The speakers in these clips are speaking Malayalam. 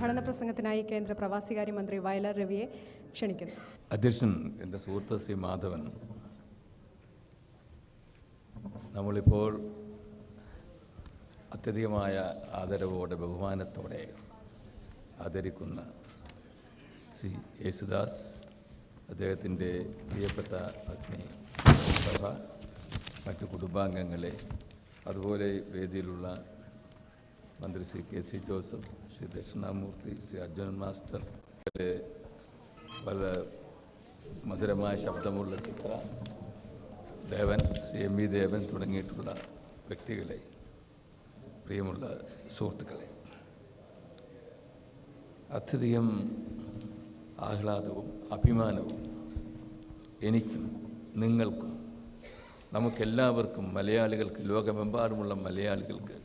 ഉദ്ഘാടന പ്രസംഗത്തിനായി കേന്ദ്ര പ്രവാസികാര്യ മന്ത്രി വയലാർ രവിയെ ക്ഷണിക്കുന്നു അധ്യക്ഷൻ എൻ്റെ സുഹൃത്ത് ശ്രീ മാധവൻ നമ്മളിപ്പോൾ അത്യധികമായ ആദരവോടെ ബഹുമാനത്തോടെ ആദരിക്കുന്ന ശ്രീ യേശുദാസ് അദ്ദേഹത്തിൻ്റെ പ്രിയപ്പെട്ട അഗ്നി സഭ മറ്റു കുടുംബാംഗങ്ങളെ അതുപോലെ വേദിയിലുള്ള മന്ത്രി Shri K C Joseph Shri Dakshinamoorthy Shri Arjunan master അതുപോലെ വളരെ മധുരമായ ശബ്ദമുള്ള ചിത്ര ദേവൻ ശ്രീ എം വി ദേവൻ തുടങ്ങിയിട്ടുള്ള വ്യക്തികളെ പ്രിയമുള്ള സുഹൃത്തുക്കളെ അത്യധികം ആഹ്ലാദവും അഭിമാനവും എനിക്കും നിങ്ങൾക്കും നമുക്കെല്ലാവർക്കും മലയാളികൾക്ക് ലോകമെമ്പാടുമുള്ള മലയാളികൾക്ക്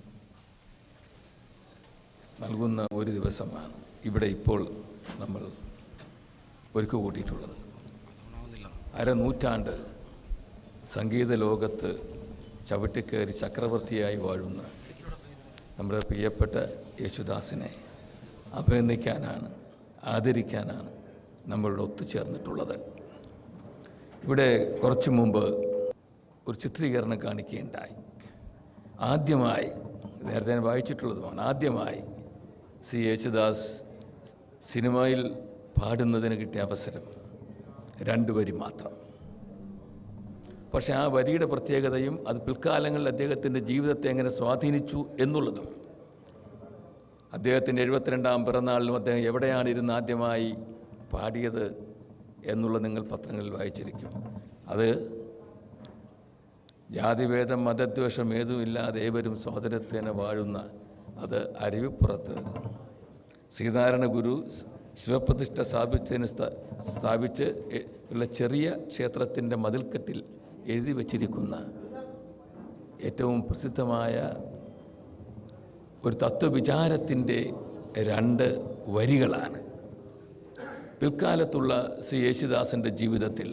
നൽകുന്ന ഒരു ദിവസമാണ് ഇവിടെ ഇപ്പോൾ നമ്മൾ ഒരുക്കു കൂട്ടിയിട്ടുള്ളത് അരനൂറ്റാണ്ട് സംഗീത ലോകത്ത് ചവിട്ടിക്കയറി ചക്രവർത്തിയായി വാഴുന്ന നമ്മുടെ പ്രിയപ്പെട്ട യേശുദാസിനെ അഭിനന്ദിക്കാനാണ് ആദരിക്കാനാണ് നമ്മളിവിടെ ഒത്തുചേർന്നിട്ടുള്ളത് ഇവിടെ കുറച്ചു മുമ്പ് ഒരു ചിത്രീകരണം കാണിക്കുകയുണ്ടായി ആദ്യമായി നേരത്തെ ഞാൻ വായിച്ചിട്ടുള്ളതുമാണ് ആദ്യമായി സി യേശുദാസ് സിനിമയിൽ പാടുന്നതിന് കിട്ടിയ അവസരം രണ്ട് വരി മാത്രം പക്ഷേ ആ വരിയുടെ പ്രത്യേകതയും അത് പിൽക്കാലങ്ങളിൽ അദ്ദേഹത്തിൻ്റെ ജീവിതത്തെ എങ്ങനെ സ്വാധീനിച്ചു എന്നുള്ളതും അദ്ദേഹത്തിൻ്റെ എഴുപത്തിരണ്ടാം പിറന്നാളിലും അദ്ദേഹം എവിടെയാണ് ഇരുന്ന് ആദ്യമായി പാടിയത് എന്നുള്ളത് നിങ്ങൾ പത്രങ്ങളിൽ വായിച്ചിരിക്കും അത് ജാതിഭേദം മതദ്വേഷം ഏതുമില്ലാതെ ഏവരും സ്വാതന്ത്ര്യത്തേന വാഴുന്ന അത് അരുവിപ്പുറത്ത് ശ്രീനാരായണ ഗുരു ശിവപ്രതിഷ്ഠ സ്ഥാപിച്ചതിന് സ്ഥാ- സ്ഥാപിച്ച് എ- ഉള്ള ചെറിയ ക്ഷേത്രത്തിൻ്റെ മതിൽക്കെട്ടിൽ എഴുതി വച്ചിരിക്കുന്ന ഏറ്റവും പ്രസിദ്ധമായ ഒരു തത്വവിചാരത്തിൻ്റെ രണ്ട് വരികളാണ് പിൽക്കാലത്തുള്ള ശ്രീ യേശുദാസിൻ്റെ ജീവിതത്തിൽ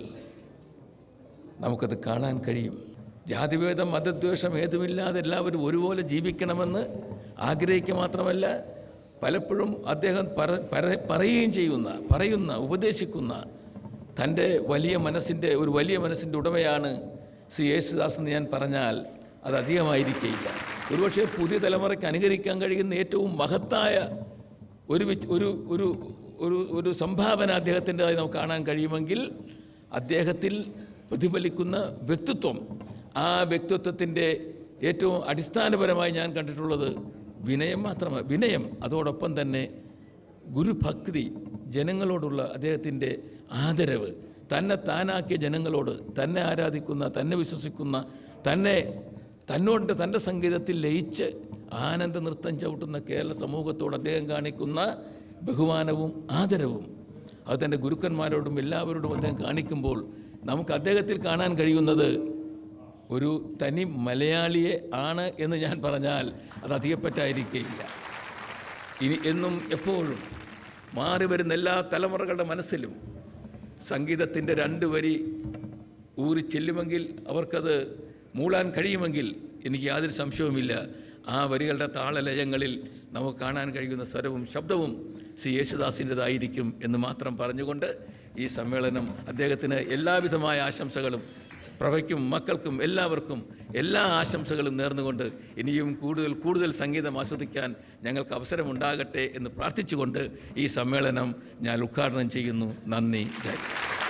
നമുക്കത് കാണാൻ കഴിയും ജാതിഭേദം മതദ്വേഷം ഏതുമില്ലാതെ എല്ലാവരും ഒരുപോലെ ജീവിക്കണമെന്ന് ആഗ്രഹിക്കുക മാത്രമല്ല പലപ്പോഴും അദ്ദേഹം പറ പറ- പറയുകയും ചെയ്യുന്ന പറയുന്ന ഉപദേശിക്കുന്ന തൻ്റെ വലിയ മനസ്സിൻ്റെ ഒരു വലിയ മനസ്സിൻ്റെ ഉടമയാണ് ശ്രീ യേശുദാസ് എന്ന് ഞാൻ പറഞ്ഞാൽ അത് അധികമായിരിക്കുകയില്ല ഒരുപക്ഷെ പുതിയ തലമുറയ്ക്ക് അനുകരിക്കാൻ കഴിയുന്ന ഏറ്റവും മഹത്തായ ഒരു വിച്ച്- ഒരു ഒരു ഒരു ഒരു സംഭാവന അദ്ദേഹത്തിൻ്റെതായി നമുക്ക് കാണാൻ കഴിയുമെങ്കിൽ അദ്ദേഹത്തിൽ പ്രതിഫലിക്കുന്ന വ്യക്തിത്വം ആ വ്യക്തിത്വത്തിൻ്റെ ഏറ്റവും അടിസ്ഥാനപരമായി ഞാൻ കണ്ടിട്ടുള്ളത് വിനയം മാത്രമാണ് വിനയം അതോടൊപ്പം തന്നെ ഗുരുഭക്തി ജനങ്ങളോടുള്ള അദ്ദേഹത്തിൻ്റെ ആദരവ് തന്നെ താനാക്കിയ ജനങ്ങളോട് തന്നെ ആരാധിക്കുന്ന തന്നെ വിശ്വസിക്കുന്ന തന്നെ തന്നോട് തൻ്റെ സംഗീതത്തിൽ ലയിച്ച് ആനന്ദ നൃത്തം ചവിട്ടുന്ന കേരള സമൂഹത്തോട് അദ്ദേഹം കാണിക്കുന്ന ബഹുമാനവും ആദരവും അത് തൻ്റെ ഗുരുക്കന്മാരോടും എല്ലാവരോടും അദ്ദേഹം കാണിക്കുമ്പോൾ നമുക്ക് അദ്ദേഹത്തിൽ കാണാൻ കഴിയുന്നത് ഒരു തനി മലയാളിയെ ആണ് എന്ന് ഞാൻ പറഞ്ഞാൽ അത് അധികപ്പറ്റായിരിക്കുകയില്ല ഇനി എന്നും എപ്പോഴും മാറി വരുന്ന എല്ലാ തലമുറകളുടെ മനസ്സിലും സംഗീതത്തിൻ്റെ രണ്ട് വരി ഊരി ചെല്ലുമെങ്കിൽ അവർക്കത് മൂളാൻ കഴിയുമെങ്കിൽ എനിക്ക് യാതൊരു സംശയവുമില്ല ആ വരികളുടെ താളലയങ്ങളിൽ നമുക്ക് കാണാൻ കഴിയുന്ന സ്വരവും ശബ്ദവും ശ്രീ യേശുദാസിൻ്റെതായിരിക്കും എന്ന് മാത്രം പറഞ്ഞുകൊണ്ട് ഈ സമ്മേളനം അദ്ദേഹത്തിന് എല്ലാവിധമായ ആശംസകളും പ്രഭയ്ക്കും മക്കൾക്കും എല്ലാവർക്കും എല്ലാ ആശംസകളും നേർന്നുകൊണ്ട് ഇനിയും കൂടുതൽ കൂടുതൽ സംഗീതം ആസ്വദിക്കാൻ ഞങ്ങൾക്ക് അവസരമുണ്ടാകട്ടെ എന്ന് പ്രാർത്ഥിച്ചുകൊണ്ട് ഈ സമ്മേളനം ഞാൻ ഉദ്ഘാടനം ചെയ്യുന്നു നന്ദി ജയ്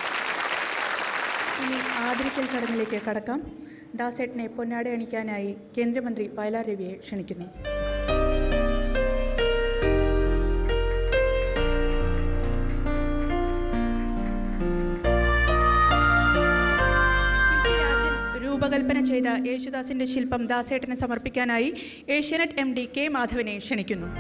ഇനി ആദരിക്കൽ ചടങ്ങിലേക്ക് കടക്കാം ദാസേട്ടനെ പൊന്നാട അണിക്കാനായി കേന്ദ്രമന്ത്രി വയലാർ രവിയെ ക്ഷണിക്കുന്നു ശില്പി രാജൻ രൂപകൽപ്പന ചെയ്ത യേശുദാസിന്റെ ശില്പം ദാസേട്ടന് സമർപ്പിക്കാനായി ഏഷ്യാനെറ്റ് എം ഡി കെ മാധവനെ ക്ഷണിക്കുന്നു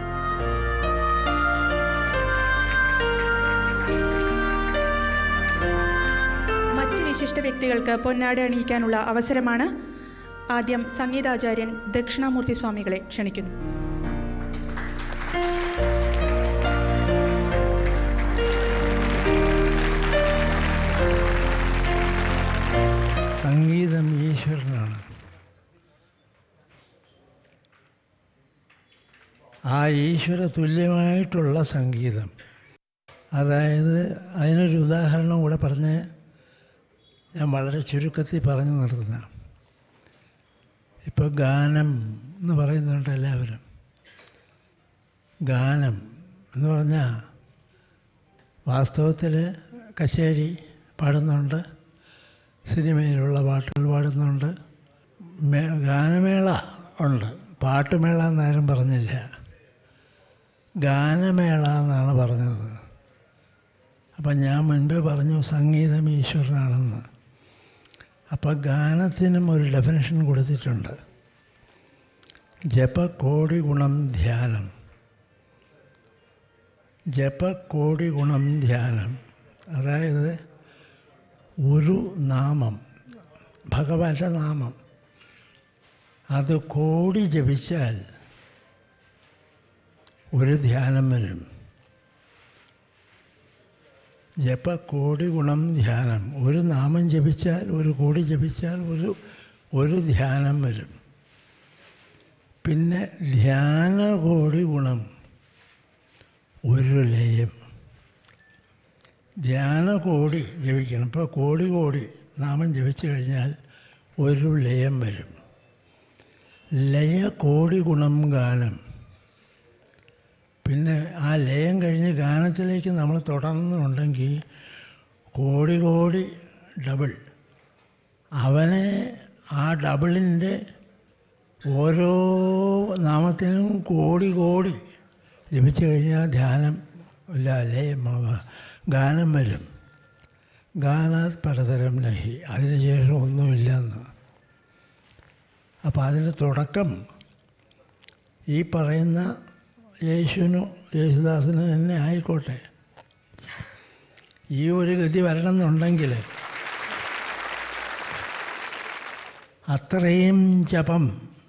മറ്റ് വിശിഷ്ട വ്യക്തികൾക്ക് പൊന്നാട അണിയിക്കാനുള്ള അവസരമാണ് ആദ്യം സംഗീതാചാര്യൻ ദക്ഷിണാമൂർത്തി സ്വാമികളെ ക്ഷണിക്കുന്നു സംഗീതം ഈശ്വരനാണ് ആ ഈശ്വര തുല്യമായിട്ടുള്ള സംഗീതം അതായത് അതിനൊരു ഉദാഹരണം കൂടെ പറഞ്ഞ് ഞാൻ വളരെ ചുരുക്കത്തിൽ പറഞ്ഞു നിർത്തുന്ന ഇപ്പോൾ ഗാനം എന്ന് പറയുന്നുണ്ട് എല്ലാവരും ഗാനം എന്ന് പറഞ്ഞാൽ വാസ്തവത്തിൽ കച്ചേരി പാടുന്നുണ്ട് സിനിമയിലുള്ള പാട്ടുകൾ പാടുന്നുണ്ട് മേ ഗാനമേള ഉണ്ട് പാട്ടുമേള എന്നാരും പറഞ്ഞില്ല ഗാനമേള എന്നാണ് പറഞ്ഞത് അപ്പം ഞാൻ മുൻപേ പറഞ്ഞു സംഗീതം ഈശ്വരനാണെന്ന് അപ്പോൾ ഗാനത്തിനും ഒരു ഡെഫിനേഷൻ കൊടുത്തിട്ടുണ്ട് ജപകോടി ഗുണം ധ്യാനം ജപകോടി ഗുണം ധ്യാനം അതായത് ഒരു നാമം ഭഗവാന്റെ നാമം അത് കോടി ജപിച്ചാൽ ഒരു ധ്യാനം വരും ജപ കോടി ഗുണം ധ്യാനം ഒരു നാമം ജപിച്ചാൽ ഒരു കോടി ജപിച്ചാൽ ഒരു ഒരു ധ്യാനം വരും പിന്നെ ധ്യാന കോടി ഗുണം ഒരു ലയം ധ്യാന കോടി ജപിക്കണം ഇപ്പോൾ കോടി കോടി നാമം ജപിച്ചു കഴിഞ്ഞാൽ ഒരു ലയം വരും ലയ കോടി ഗുണം ഗാനം പിന്നെ ആ ലയം കഴിഞ്ഞ് ഗാനത്തിലേക്ക് നമ്മൾ തുടർന്നുണ്ടെങ്കിൽ കോടി കോടി ഡബിൾ അവനെ ആ ഡബിളിൻ്റെ ഓരോ നാമത്തിനും കോടി കോടി ജപിച്ചു കഴിഞ്ഞാൽ ധ്യാനം ഇല്ല ലയം ആ, ഗാനം വരും ഗാനാത് പലതരം നഹി അതിനുശേഷം ഒന്നുമില്ലെന്ന് അപ്പോൾ അതിൻ്റെ തുടക്കം ഈ പറയുന്ന യേശുവിനും യേശുദാസിന് തന്നെ ആയിക്കോട്ടെ ഈ ഒരു ഗതി വരണമെന്നുണ്ടെങ്കിൽ അത്രയും ജപം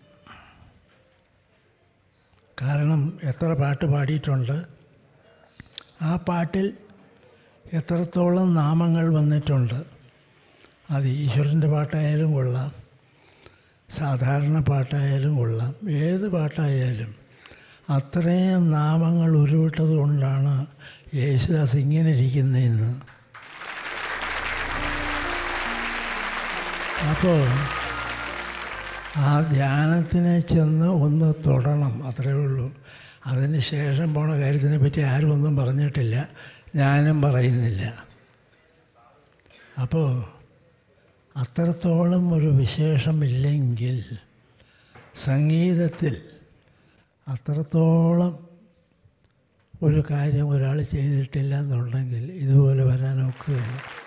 കാരണം എത്ര പാട്ട് പാടിയിട്ടുണ്ട് ആ പാട്ടിൽ എത്രത്തോളം നാമങ്ങൾ വന്നിട്ടുണ്ട് അത് ഈശ്വരൻ്റെ പാട്ടായാലും കൊള്ളാം സാധാരണ പാട്ടായാലും കൊള്ളാം ഏത് പാട്ടായാലും അത്രയും നാമങ്ങൾ ഉരുവിട്ടത് കൊണ്ടാണ് യേശുദാസ് ഇങ്ങനെ ഇരിക്കുന്നതെന്ന് അപ്പോൾ ആ ധ്യാനത്തിനെ ചെന്ന് ഒന്ന് തൊടണം അത്രയേ ഉള്ളൂ അതിന് ശേഷം പോണ കാര്യത്തിനെ പറ്റി ആരും ഒന്നും പറഞ്ഞിട്ടില്ല ഞാനും പറയുന്നില്ല അപ്പോൾ അത്രത്തോളം ഒരു വിശേഷമില്ലെങ്കിൽ സംഗീതത്തിൽ അത്രത്തോളം ഒരു കാര്യം ഒരാൾ ചെയ്തിട്ടില്ല എന്നുണ്ടെങ്കിൽ ഇതുപോലെ വരാനൊക്കുകയില്ല